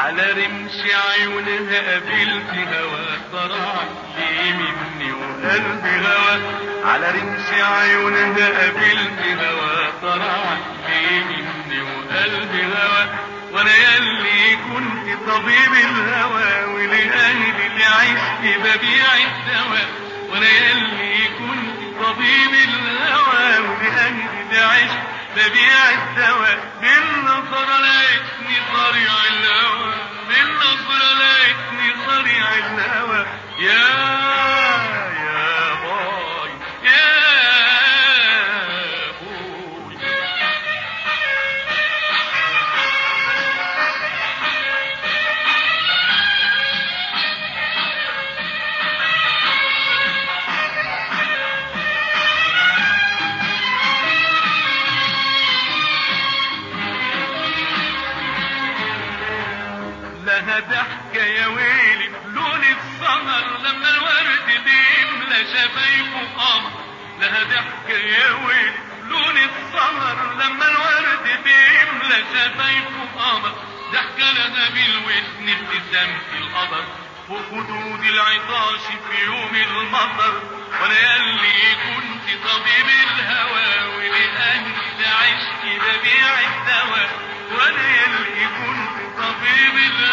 على رمش عيونها قابلت هوا طرع لي مني وقلبي هوا على رمش عيونها قابلت هوا طرع لي مني وقلبي هوا وانا ياللي كنت طبيب الهوى ولأهلي اللي عشت ببيع الدواء وانا ياللي كنت طبيب الهوى ولأهلي اللي عشت ببيع الدواء من نظرة لقيتني صريع الهوى من نظرة لقيتني صريع الهوى يا يا باي يا بوي لها ضحكة يا ويلي بلون السهر لما الورد بيملى شفايفه قمر لها ضحكة يا ويلي بلون السهر لما الورد بيملى شفايفه قمر ضحكة لها بالودن ابتسامة القمر فوق خدود العطاش في يوم المطر وانا ياللي كنت طبيب الهوى ولأهلي عشت ببيع الدواء وانا ياللي كنت طبيب الهوى